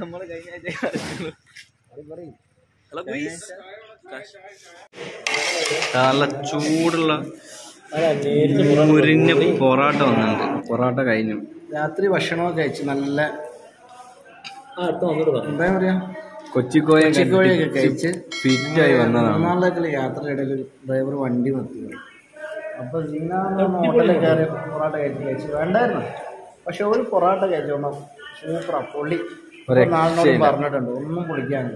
നമ്മള് കഴിഞ്ഞ ആഴ്ച കളിച്ചുള്ളൂ. Hello, please. നല്ല ചൂടുള്ള മുരിഞ്ഞ പൊറാട്ട വന്നിട്ടുണ്ട് പൊറാട്ട കഴിഞ്ഞു രാത്രി ഭക്ഷണമൊക്കെ കഴിച്ച് നല്ല എന്താ പറയാ കൊച്ചിക്കോയ കൊച്ചിക്കോഴിയൊക്കെ കഴിച്ച് ഫിറ്റായി വന്നതാണ് മൂന്നാളിലേക്കുള്ള യാത്രയിടയിൽ ഒരു ഡ്രൈവർ വണ്ടി നിർത്തി അപ്പൊ ജിന്നാന്ന് ഹോട്ടലിൽ കയറി പൊറോട്ട കഴിച്ച് കഴിച്ച് വേണ്ടായിരുന്നു പക്ഷെ ഒരു പൊറോട്ട കഴിച്ചോണ്ടോ സൂപ്പറാ പൊള്ളി ഒരു നാളിനോട് രക്ഷയില്ല. പറഞ്ഞിട്ടുണ്ട് ഒന്നും പൊളിക്കാനില്ല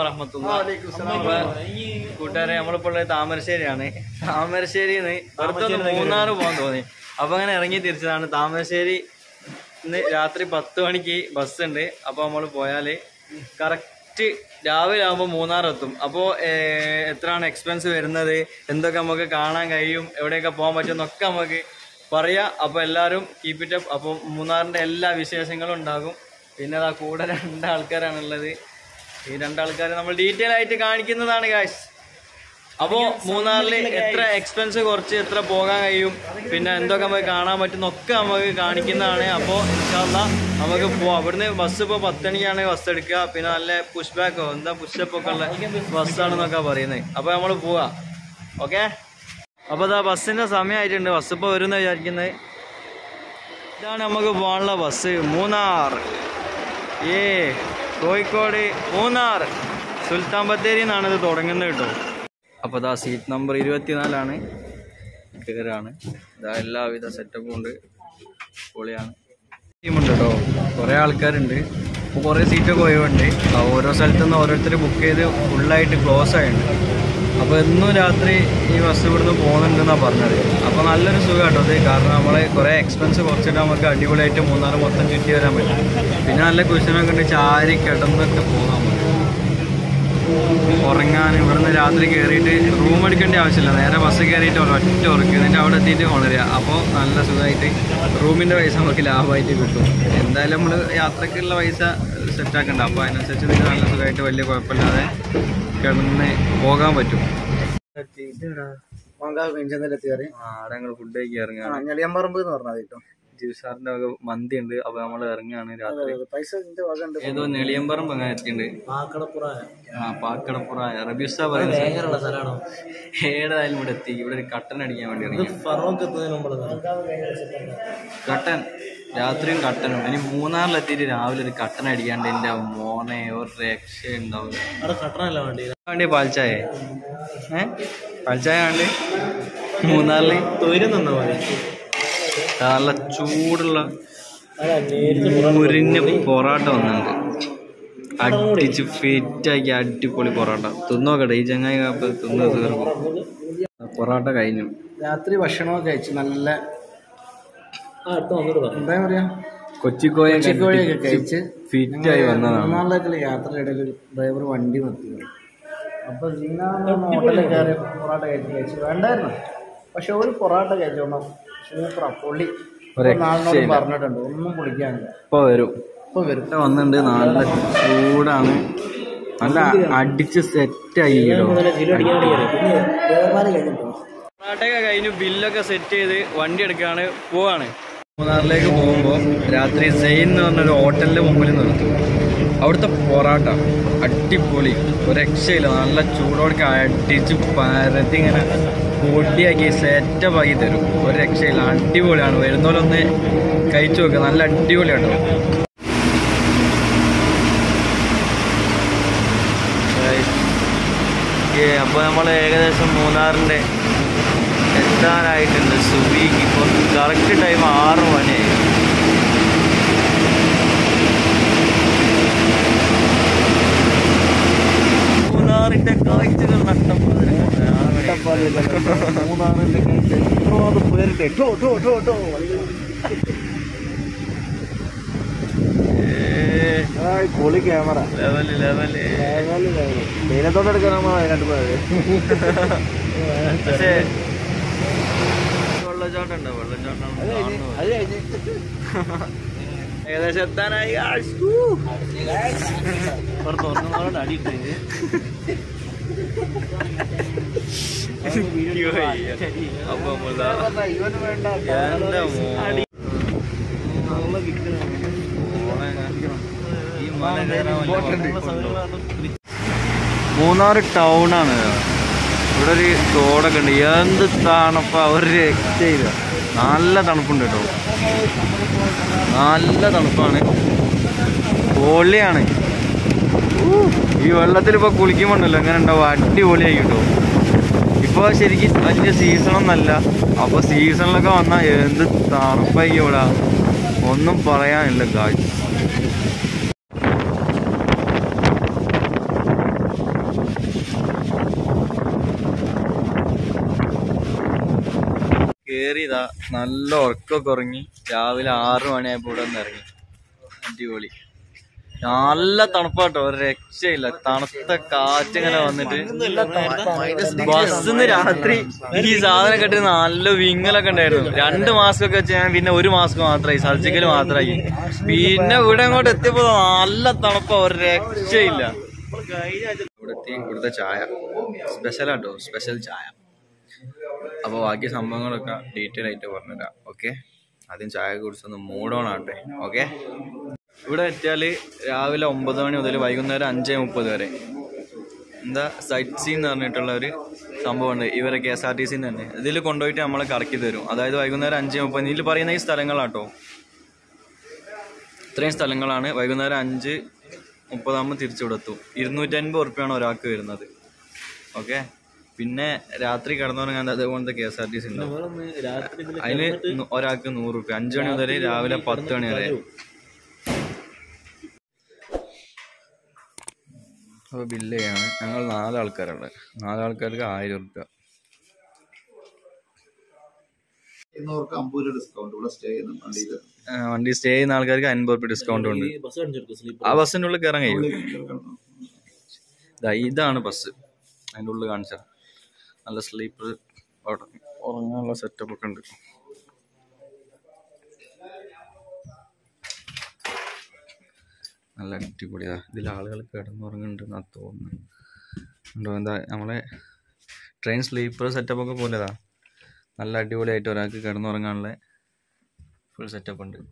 കൂട്ടുകാരെ നമ്മളിപ്പോൾ ഉള്ളത് താമരശ്ശേരിയാണ് താമരശ്ശേരിന്ന് വെറുതെ മൂന്നാറ് പോകാൻ തോന്നി അപ്പൊ അങ്ങനെ ഇറങ്ങി തിരിച്ചതാണ് താമരശ്ശേരി ഇന്ന് രാത്രി പത്ത് മണിക്ക് ബസ് ഉണ്ട് അപ്പൊ നമ്മൾ പോയാല് കറക്റ്റ് രാവിലെ ആകുമ്പോൾ മൂന്നാർ എത്തും അപ്പോൾ എത്രയാണ് എക്സ്പെൻസ് വരുന്നത് എന്തൊക്കെ നമുക്ക് കാണാൻ കഴിയും എവിടെയൊക്കെ പോകാൻ പറ്റും എന്നൊക്കെ നമുക്ക് പറയാം അപ്പോൾ എല്ലാവരും കീപ്പ് ഇറ്റ് അപ്പ് അപ്പോൾ മൂന്നാറിൻ്റെ എല്ലാ വിശേഷങ്ങളും ഉണ്ടാകും പിന്നെ അതാ കൂടെ രണ്ടാൾക്കാരാണുള്ളത് ഈ രണ്ടാൾക്കാർ നമ്മൾ ഡീറ്റെയിൽ ആയിട്ട് കാണിക്കുന്നതാണ് ഗായ്സ് അപ്പോൾ മൂന്നാറിൽ എത്ര എക്സ്പെൻസ് കുറച്ച് എത്ര പോകാൻ കഴിയും പിന്നെ എന്തൊക്കെ നമുക്ക് കാണാൻ പറ്റുന്നൊക്കെ നമുക്ക് കാണിക്കുന്നതാണ് അപ്പോൾ ഇൻഷാല്ല നമുക്ക് പോവാം അവിടുന്ന് ബസ് ഇപ്പോൾ പത്തണിക്കാണ് ബസ് എടുക്കുക പിന്നെ നല്ല പുഷ് ബാക്കോ എന്താ പുഷപ്പ് ഒക്കെ ഉള്ള ബസ്സാണെന്നൊക്കെ പറയുന്നത് അപ്പോൾ നമ്മൾ പോവാം ഓക്കെ അപ്പോൾ അതാ ബസ്സിൻ്റെ സമയമായിട്ടുണ്ട് ബസ് ഇപ്പോൾ വരുമെന്ന് വിചാരിക്കുന്നത് ഇതാണ് നമുക്ക് പോകാനുള്ള ബസ് മൂന്നാർ ഏ കോഴിക്കോട് മൂന്നാർ സുൽത്താൻ ബത്തേരി എന്നാണ് ഇത് തുടങ്ങുന്നത് കേട്ടോ അപ്പോൾ ഇതാ സീറ്റ് നമ്പർ ഇരുപത്തിനാലാണ് കയറാണ് ഇതാ എല്ലാവിധ സെറ്റപ്പും ഉണ്ട് പൊളിയാണ് ടീമുണ്ട് കേട്ടോ കുറേ ആൾക്കാരുണ്ട് ഇപ്പോൾ കുറേ സീറ്റൊക്കെ ഒഴിവുണ്ട് ആ ഓരോ സ്ഥലത്തു നിന്ന് ഓരോരുത്തർ ബുക്ക് ചെയ്ത് ഫുള്ളായിട്ട് ക്ലോസ് ആയിട്ടുണ്ട് അപ്പോൾ എന്നും രാത്രി ഈ ബസ് ഇവിടുന്ന് പോകുന്നുണ്ടെന്നാണ് പറഞ്ഞത് അപ്പോൾ നല്ലൊരു സുഖം കേട്ടോ ഇത് കാരണം നമ്മൾ കുറേ എക്സ്പെൻസ് കുറച്ചിട്ട് നമുക്ക് അടിപൊളിയായിട്ട് മൂന്നാറ് മൊത്തം ചുറ്റി വരാൻ പറ്റും പിന്നെ നല്ല കുഷനൊക്കെ ഉണ്ട് ചാരി കിടന്നൊക്കെ പോകാൻ പറ്റും ഉറങ്ങാൻ ഇവിടുന്ന് രാത്രി കയറിയിട്ട് റൂം എടുക്കേണ്ട ആവശ്യമില്ല നേരെ ബസ് കയറിയിട്ട് ഒരൊറ്റ ഉറക്കുക എന്നിട്ട് അവിടെ എത്തിയിട്ട് ഉണരുക അപ്പോൾ നല്ല സുഖമായിട്ട് റൂമിൻ്റെ പൈസ നമുക്ക് ലാഭമായിട്ട് കിട്ടും എന്തായാലും നമ്മൾ യാത്രക്കുള്ള പൈസ സെറ്റാക്കണ്ട അപ്പോൾ അതിനനുസരിച്ച് നിങ്ങൾക്ക് നല്ല സുഖമായിട്ട് വലിയ കുഴപ്പമില്ലാതെ കിടന്ന് പോകാൻ പറ്റും പെൻഷനിലെത്തി കയറി ആ, അവിടെ ഞങ്ങൾ ഫുഡ് കഴിക്കാൻ ഇറങ്ങുകയാണ് ഞെളിയമ്പറമ്പ് എന്ന് പറഞ്ഞത് കേട്ടോ ജ്യൂസാറിൻ്റെ വക മന്തി ഉണ്ട് അപ്പോൾ നമ്മൾ ഇറങ്ങുകയാണ് രാത്രി പൈസ ഇതിന്റെ വക ഉണ്ട് ഏതോ നെളിയമ്പറമ്പ് അങ്ങനെ എത്തിയിട്ടുണ്ട് പാക്കടപ്പുറ ആ പാക്കടപ്പുറ റബിയുസ പറയുന്നത് ഭയങ്കരമുള്ള സ്ഥലമാണോ ഏതായാലും ഇവിടെ എത്തി ഇവിടെ ഒരു കട്ടൻ അടിക്കാൻ വേണ്ടി ഇറങ്ങി ഫറോക്ക് എത്തുന്നതിന് മുമ്പ് കട്ടൻ രാത്രിയും കട്ടനും ഇനി മൂന്നാറിലെത്തിയിട്ട് രാവിലെ ഒരു കട്ടൻ അടിക്കാണ്ട് എൻ്റെ മോനെ ഒരു രക്ഷ ഉണ്ടാവും അവിടെ കട്ടണല്ല വണ്ടി വേണ്ടി പാൽച്ചായ ഏ പാൽച്ചായ വേണ്ടി മൂന്നാറിൽ തൊയിരം തന്നാ മതി നല്ല ചൂടുള്ള അല്ല നേരിട്ട് മുരിഞ്ഞ പൊറാട്ട വന്നിട്ടുണ്ട് അടിച്ച് ഫിറ്റാക്കി അടിപൊളി പൊറാട്ട തിന്നോക്കട്ടെ ഈ ചങ്ങായി കാപ്പ് തിന്ന് തീർക്കും പൊറാട്ട കഴിഞ്ഞു രാത്രി ഭക്ഷണമൊക്കെ കഴിച്ച് നല്ല എന്താ പറയാ കൊച്ചിക്കോയ കൊച്ചിക്കോഴിയൊക്കെ കഴിച്ച് ഫിറ്റായി വന്നതാണ് മൂന്നാളിലേക്കുള്ള യാത്രയിടയിൽ ഒരു ഡ്രൈവർ വണ്ടി നിർത്തി അപ്പൊ ജിന്നാന്ന് ഹോട്ടലിൽ കയറി പൊറോട്ട കഴിച്ച് കഴിച്ച് വേണ്ടായിരുന്നു പക്ഷെ ഒരു പൊറോട്ട കഴിച്ചോണ്ടോ സൂപ്പറാ പൊള്ളി ഒരു നാളിനോട് രക്ഷയില്ല. പറഞ്ഞിട്ടുണ്ട് ഒന്നും പൊളിക്കാനില്ല ഇപ്പൊ വരും ഇപ്പൊ വരും ഇവിടെ വന്നിട്ടുണ്ട് നല്ല ചൂടാണ് നല്ല അടിച്ച് സെറ്റായി പൊറാട്ടയൊക്കെ കഴിഞ്ഞു ബില്ലൊക്കെ സെറ്റ് ചെയ്ത് വണ്ടി എടുക്കുകയാണ് പോവാണ് മൂന്നാറിലേക്ക് പോകുമ്പോൾ രാത്രി സെയിൻ എന്ന് പറഞ്ഞൊരു ഹോട്ടലിന്റെ മുമ്പിൽ നിർത്തും അവിടുത്തെ പൊറാട്ട അടിപൊളി ഒരു രക്ഷയില്ല നല്ല ചൂടോടൊക്കെ അടിച്ച് പരത്തി ഇങ്ങനെ പൊടിയാക്കി സെറ്റപ്പ് ആക്കി തരും ഒരു രക്ഷയില്ല അടിപൊളിയാണ് വരുന്നവരൊന്ന് കഴിച്ചു നോക്കുക നല്ല അടിപൊളിയാട്ടോ അപ്പോൾ നമ്മൾ ഏകദേശം മൂന്നാറിൻ്റെ എത്താനായിട്ടുണ്ട് സുബിക്ക് ഇപ്പോൾ കറക്റ്റ് ടൈം ആറ് മണിയായി മൂന്നാറിൻ്റെ കാഴ്ചകൾ നഷ്ടപ്പാതിരി പൊളി ക്യാമറ ലെവല് ലെവല് നീലത്തോടെ എടുക്കാൻ നമ്മൾ വയനാട്ട് പോയത് പക്ഷേ വെള്ളച്ചാട്ടം ഉണ്ടോ വെള്ളച്ചാട്ടം കാണുന്നു. അത് കഴിഞ്ഞ് ഏകദേശം എത്താനായി പുറത്ത് ഉറങ്ങുന്നവരോട് അടിയിട്ട് അപ്പൊ നമ്മളിതാ ഇവന് വേണ്ട എന്റെ മോനെ. മോനെ ഞാൻ- ഈ മൂന്നാർ ടൗൺ ആണ് ഇവിടെ ഒരു തോടൊക്കെ ഉണ്ട് എന്ത് തണുപ്പ ഒരു രക്ഷയില്ല നല്ല തണുപ്പുണ്ട് കേട്ടോ നല്ല തണുപ്പാണ് പൊള്ളിയാണ് ഊ, ഈ വെള്ളത്തിൽ ഇപ്പോൾ കുളിക്കുമ്പോണ്ടല്ലോ എങ്ങനെ ഉണ്ടാവും അടിപൊളിയായി കേട്ടോ ഇപ്പോൾ ശരിക്കും വലിയ സീസണൊന്നല്ല അപ്പോൾ സീസണിലൊക്കെ വന്നാൽ എന്ത് തണുപ്പായി ഇവിടെ ഒന്നും പറയാനില്ല കാഴ്ച കേറിയതാ നല്ല ഉറക്കമൊക്കെ ഉറങ്ങി രാവിലെ ആറു മണിയായപ്പോ ഇവിടെ നിന്ന് ഇറങ്ങി അടിപൊളി നല്ല തണുപ്പാട്ടോ ഒരു രക്ഷയില്ല തണുത്ത കാറ്റിങ്ങനെ വന്നിട്ട് ബസ്സിന്ന് രാത്രി ഈ സാധനം കെട്ടി നല്ല വിങ്ങലൊക്കെ ഉണ്ടായിരുന്നു രണ്ട് മാസ്ക് ഒക്കെ വെച്ച് ഞാൻ പിന്നെ ഒരു മാസ്ക് മാത്രമായി സർജിക്കൽ മാത്രമായി പിന്നെ ഇവിടെ അങ്ങോട്ട് എത്തിയപ്പോ നല്ല തണുപ്പാ ഒരു രക്ഷയില്ല ഇവിടുത്തെ ഇവിടുത്തെ ചായ സ്പെഷ്യൽ ആട്ടോ സ്പെഷ്യൽ ചായ അപ്പോൾ ബാക്കി സംഭവങ്ങളൊക്കെ ഡീറ്റെയിൽ ആയിട്ട് പറഞ്ഞുതരാം ഓക്കെ ആദ്യം ചായ കുടിച്ചൊന്ന് മൂഡ് ഓൺ ആട്ടെ ഓക്കെ ഇവിടെ എത്തിയാൽ രാവിലെ ഒമ്പത് മണി മുതൽ വൈകുന്നേരം അഞ്ച് മുപ്പത് വരെ എന്താ സൈറ്റ് സീൻ എന്ന് പറഞ്ഞിട്ടുള്ള ഒരു സംഭവമുണ്ട് ഇവരെ കെ എസ് ആർ ടി സിന്ന് തന്നെ ഇതിൽ കൊണ്ടുപോയിട്ട് നമ്മളെ കറക്കി തരും അതായത് വൈകുന്നേരം അഞ്ച് മുപ്പത് ഇതിൽ പറയുന്ന ഈ സ്ഥലങ്ങളാട്ടോ ഇത്രയും സ്ഥലങ്ങളാണ് വൈകുന്നേരം അഞ്ച് മുപ്പതാകുമ്പോൾ തിരിച്ചുവിടെത്തും ഇരുന്നൂറ്റൻപത് ഉറുപ്പ്യാണ് ഒരാൾക്ക് വരുന്നത് ഓക്കെ പിന്നെ രാത്രി കിടന്നുറങ്ങാൻ അതുപോലത്തെ K S R T C ഉണ്ടാവും അതിന് നു- ഒരാൾക്ക് നൂറ് റുപ്യ അഞ്ചു മണി മുതൽ രാവിലെ പത്ത് മണി വരെ അപ്പോൾ ബില്ല് ചെയ്യാണ് ഞങ്ങൾ നാലാൾക്കാരുണ്ട് നാലാൾക്കാർക്ക് ആയിരം റുപ്യ ഇരുന്നൂർക്ക് അമ്പത് രൂപ ഡിസ്കൗണ്ട് ഇവിടെ സ്റ്റേ ചെയ്യുന്ന വണ്ടിയിൽ ആ, വണ്ടി സ്റ്റേ ചെയ്യുന്ന ആൾക്കാർക്ക് അൻപത് റുപ്യ ഡിസ്കൗണ്ട് ഉണ്ട് ആ ബസ്സിൻ്റെ ഉള്ളിൽ കയറാൻ കഴിയും ദാ ഇതാണ് ബസ് അതിൻ്റെ ഉള്ളിൽ കാണിച്ച നല്ല സ്ലീപ്പർ ഉറങ്ങാനുള്ള സെറ്റപ്പ് ഒക്കെ ഉണ്ട് നല്ല അടിപൊളിയാ ഇതിൽ ആളുകൾ കിടന്നുറങ്ങുന്നുണ്ടെന്നാ തോന്നുന്നു ഉണ്ടോ എന്താ നമ്മളെ ട്രെയിൻ സ്ലീപ്പർ സെറ്റപ്പ് ഒക്കെ പോലെതാ നല്ല അടിപൊളിയായിട്ട് ഒരാൾക്ക് കിടന്നുറങ്ങാനുള്ള ഫുൾ സെറ്റപ്പ് ഉണ്ട്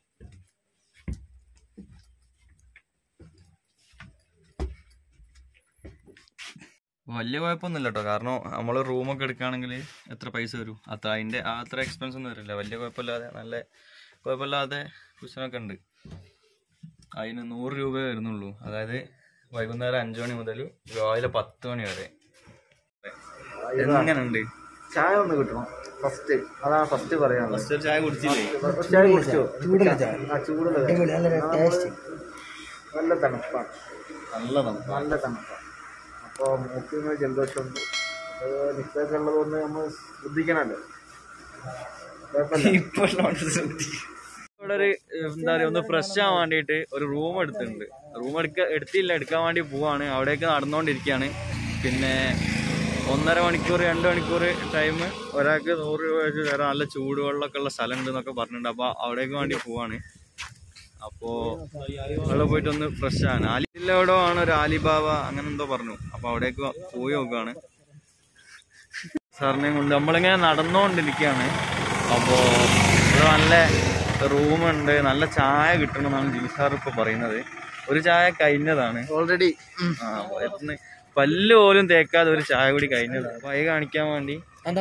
വലിയ കുഴപ്പമൊന്നുമില്ല കേട്ടോ കാരണം നമ്മൾ റൂമൊക്കെ എടുക്കുകയാണെങ്കിൽ എത്ര പൈസ വരും അത്ര അതിൻ്റെ ആ അത്ര എക്സ്പെൻസ് ഒന്നും വരില്ല വലിയ കുഴപ്പമില്ലാതെ നല്ല കുഴപ്പമില്ലാതെ കുഷനൊക്കെ ഉണ്ട് അതിന് നൂറ് രൂപയേ വരുന്നുള്ളൂ അതായത് വൈകുന്നേരം അഞ്ച് മണി മുതൽ രാവിലെ പത്ത് മണി വരെ എങ്ങനെയുണ്ട് ചായ ഒന്ന് കിട്ടണം ഫസ്റ്റ് അതാണ് ഫസ്റ്റ് പറയാനുള്ളത് ഫസ്റ്റ് ചായ കുടിച്ചില്ലേ ചായ കുടിച്ചോ ചൂടുള്ള ചായ ആ ചൂടുള്ള ചായ നല്ല തണുപ്പാണ് നല്ല തണുപ്പ് നല്ല തണുപ്പാണ് അപ്പോൾ മൂക്കിന് ജലദോഷമുണ്ട് അത് നിൽക്കൊക്കെ ഉള്ളതുകൊണ്ട് നമ്മൾ ശ്രദ്ധിക്കണമല്ലോ കുഴപ്പമില്ല ഇവിടെ ഒരു എന്താ പറയുക ഒന്ന് ഫ്രഷ് ആവാൻ വേണ്ടിയിട്ട് ഒരു റൂം എടുത്തിട്ടുണ്ട് റൂം എടുക്ക എടുത്തില്ല എടുക്കാൻ വേണ്ടി പോവാണ് അവിടേക്ക് നടന്നുകൊണ്ടിരിക്കുകയാണ് പിന്നെ ഒന്നര മണിക്കൂർ രണ്ട് മണിക്കൂർ ടൈം ഒരാൾക്ക് നൂറ് രൂപ വെച്ച് തരാം നല്ല ചൂടുവെള്ളമൊക്കെ ഉള്ള സ്ഥലം ഉണ്ട് എന്നൊക്കെ പറഞ്ഞിട്ടുണ്ട് അപ്പോൾ അവിടേക്ക് വേണ്ടി പോവാണ് അപ്പോൾ അവിടെ പോയിട്ട് ഒന്ന് ഫ്രഷ് ആണ് ആലിലോടോ ആണ് ഒരു ആലിബാബ അങ്ങനെ എന്തോ പറഞ്ഞു അപ്പോൾ അവിടേക്ക് പോയി നോക്കുകയാണ് സാറിനെയും കൊണ്ട് നമ്മളിങ്ങനെ നടന്നുകൊണ്ടിരിക്കുകയാണ് അപ്പോൾ ഇവിടെ നല്ല റൂമുണ്ട് നല്ല ചായ കിട്ടണമെന്നാണ് ജിൽ സാർ ഇപ്പോൾ പറയുന്നത് ഒരു ചായ കഴിഞ്ഞതാണ് ഓൾറെഡി ആ വയറ്റിന് പല്ല് പോലും തേക്കാതെ ഒരു ചായ കൂടി കഴിഞ്ഞതാണ് അപ്പോൾ അത് കാണിക്കാൻ വേണ്ടി എന്താ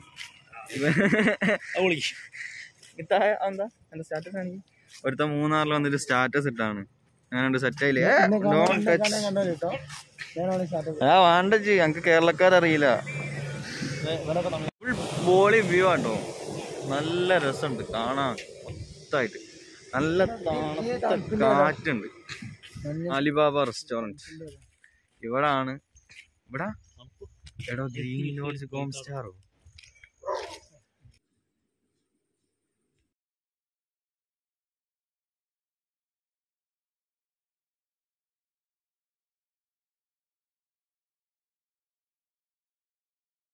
ഇതാ എന്താ എന്റെ സ്റ്റാറ്റസ് കാണിക്കും ഒരുത്ത മൂന്നാറിൽ വന്നിട്ട് സ്റ്റാറ്റസ് ഇട്ടാണ് ഞാനുണ്ട് സെറ്റ് ആയില്ലേ ഡോണ്ട് ടച്ച് ആ വേണ്ട ജി ഞങ്ങക്ക് കേരളക്കാരറിയില്ല ഫുൾ ബോളി വ്യൂ ആട്ടോ നല്ല രസമുണ്ട് കാണാൻ മൊത്തമായിട്ട് നല്ല തണുത്ത കാറ്റുണ്ട് അലിബാബ റെസ്റ്റോറൻറ്റ് ഇവിടാണ് ഇവിടെ എടോ ഗ്രീൻ ലോഡ്ജ് ഹോം സ്റ്റാറോ